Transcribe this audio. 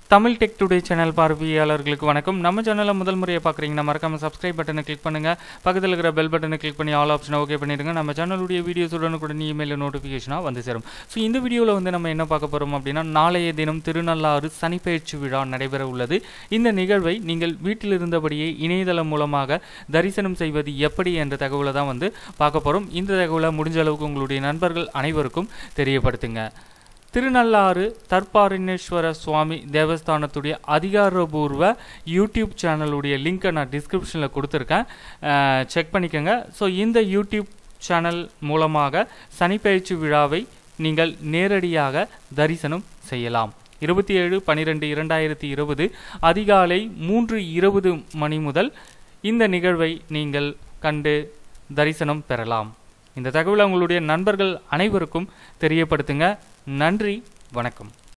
Tamil tech today channel பார்வையாளர்களுக்கு வணக்கம் நம்ம சேனலை முதல் முறையை பார்க்குறீங்கன்னா மறக்காம சப்ஸ்கிரைப் பட்டனை கிளிக் பண்ணுங்க பக்கத்தில் இருக்கிற பெல் பட்டனை கிளிக் பண்ணி ஆல் ஆப்ஷனை ஓகே பண்ணிடுங்க நம்ம சேனலுடைய வீடியோஸ் உடனுக்குடன் இமெயில் நோட்டிஃபிகேஷனாக வந்து சேரும் ஸோ இந்த வீடியோவில் வந்து நம்ம என்ன பார்க்க போகிறோம் அப்படின்னா நாளைய தினம் திருநள்ளாறு சனிப்பெயர்ச்சி விழா நடைபெற உள்ளது இந்த நிகழ்வை நீங்கள் வீட்டில் இருந்தபடியே இணையதளம் மூலமாக தரிசனம் செய்வது எப்படி என்ற தகவலை தான் வந்து பார்க்க போகிறோம் இந்த தகவலை முடிஞ்ச அளவுக்கு உங்களுடைய நண்பர்கள் அனைவருக்கும் தெரியப்படுத்துங்க திருநள்ளாறு தர்பாரிணேஸ்வர சுவாமி தேவஸ்தானத்துடைய அதிகாரபூர்வ யூடியூப் சேனலுடைய லிங்க்கை நான் டிஸ்கிரிப்ஷனில் கொடுத்துருக்கேன் செக் பண்ணிக்கோங்க ஸோ இந்த யூடியூப் சேனல் மூலமாக சனிப்பயிற்சி விழாவை நீங்கள் நேரடியாக தரிசனம் செய்யலாம் இருபத்தி ஏழு பன்னிரெண்டு இரண்டாயிரத்தி இருபது அதிகாலை மூன்று இருபது மணி முதல் இந்த நிகழ்வை நீங்கள் கண்டு தரிசனம் பெறலாம் இந்த தகவலை உங்களுடைய நண்பர்கள் அனைவருக்கும் தெரியப்படுத்துங்க நன்றி வணக்கம்